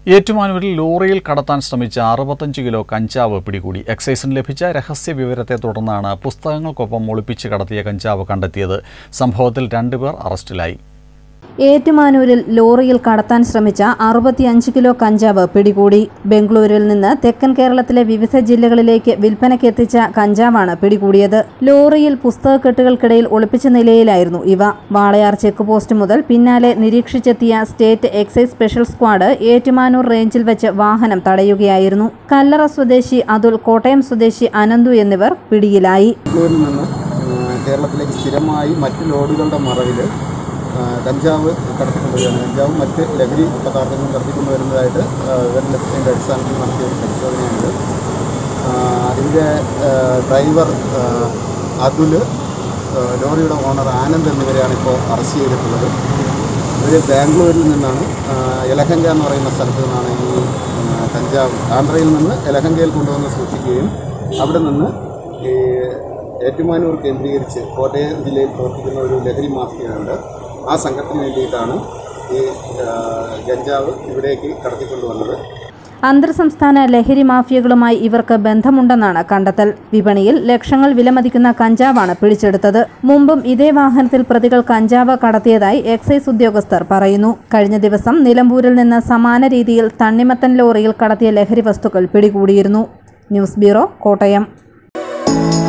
ഏറ്റുമാനൂരിൽ ലോറിയിൽ കടത്താൻ ശ്രമിച്ച അറുപത്തഞ്ച് കിലോ കഞ്ചാവ് പിടികൂടി എക്സൈസിന് ലഭിച്ച രഹസ്യ വിവരത്തെ തുടർന്നാണ് പുസ്തകങ്ങൾക്കൊപ്പം ഒളിപ്പിച്ച് കടത്തിയ കഞ്ചാവ് കണ്ടെത്തിയത് സംഭവത്തിൽ രണ്ടുപേർ അറസ്റ്റിലായി ഏറ്റുമാനൂരിൽ ലോറിയിൽ കടത്താൻ ശ്രമിച്ച അറുപത്തിയഞ്ച് കിലോ കഞ്ചാവ് പിടികൂടി ബംഗളൂരുവിൽ നിന്ന് തെക്കൻ കേരളത്തിലെ വിവിധ ജില്ലകളിലേക്ക് വിൽപ്പനയ്ക്ക് എത്തിച്ച കഞ്ചാവാണ് പിടികൂടിയത് ലോറിയിൽ പുസ്തകക്കെട്ടുകൾക്കിടയിൽ ഒളിപ്പിച്ച നിലയിലായിരുന്നു ഇവ വാളയാർ ചെക്ക് പോസ്റ്റ് മുതൽ പിന്നാലെ നിരീക്ഷിച്ചെത്തിയ state excise special squad Ettumanoor റേഞ്ചിൽ വെച്ച് വാഹനം തടയുകയായിരുന്നു കല്ലറ സ്വദേശി അതുൽ കോട്ടയം സ്വദേശി അനന്തു എന്നിവർ പിടിയിലായി ബാംഗ്ലൂരിൽ നിന്ന് ആ, കേരളത്തിലേക്ക് സ്ഥിരമായി മറ്റ് ലോഡുകളുടെ മറവിൽ ആ, കഞ്ചാവ് കടത്തിക്കൊണ്ടുവരികയാണ് കഞ്ചാവും മറ്റ് ലഹരി പദാർത്ഥങ്ങളും കടത്തിക്കൊണ്ടുവരുന്നതായിട്ട് ആ, വിവരം ലഭിച്ചതിൻ്റെ അടിസ്ഥാനത്തിൽ നടത്തിയ ഒരു പരിശോധനയാണിത് ആ, ഇതിൻ്റെ ആ, ഡ്രൈവർ ആ, അതുൽ ആ, ലോറിയുടെ ഓണർ ആനന്ദ് എന്നിവരെയാണ് ഇപ്പോൾ അറസ്റ്റ് ചെയ്തിട്ടുള്ളത് ഇവർ ബാംഗ്ലൂരിൽ നിന്നാണ് ആ, യലഹങ്ക എന്ന് പറയുന്ന സ്ഥലത്ത് നിന്നാണ് ഈ ആ, കഞ്ചാവ് ആന്ധ്രയിൽ നിന്ന് യലഹങ്കയിൽ കൊണ്ടുവന്ന് സൂക്ഷിക്കുകയും അവിടെ നിന്ന് ഈ ഏറ്റുമാനൂർ കേന്ദ്രീകരിച്ച് കോട്ടയം ജില്ലയിൽ പ്രവർത്തിക്കുന്ന ഒരു ലഹരി മാഫിയുണ്ട് ആ സംഘത്തിന് വേണ്ടിയിട്ടാണ് ഈ ആ, ഗഞ്ചാവ് ഇവിടേക്ക് കടത്തിക്കൊണ്ടുവന്നത് അന്തർ സംസ്ഥാന ലഹരി മാഫിയകളുമായി ഇവർക്ക് ബന്ധമുണ്ടെന്നാണ് കണ്ടെത്തൽ വിപണിയിൽ ലക്ഷങ്ങൾ വിലമതിക്കുന്ന കഞ്ചാവാണ് പിടിച്ചെടുത്തത് മുമ്പും ഇതേ വാഹനത്തിൽ പ്രതികൾ കഞ്ചാവ് കടത്തിയതായി എക്സൈസ് ഉദ്യോഗസ്ഥർ പറയുന്നു കഴിഞ്ഞ ദിവസം നിലമ്പൂരിൽ നിന്ന് സമാന രീതിയിൽ തണ്ണിമത്തൻ ലോറിയിൽ കടത്തിയ ലഹരി വസ്തുക്കൾ പിടികൂടിയിരുന്നു ന്യൂസ് ബ്യൂറോ കോട്ടയം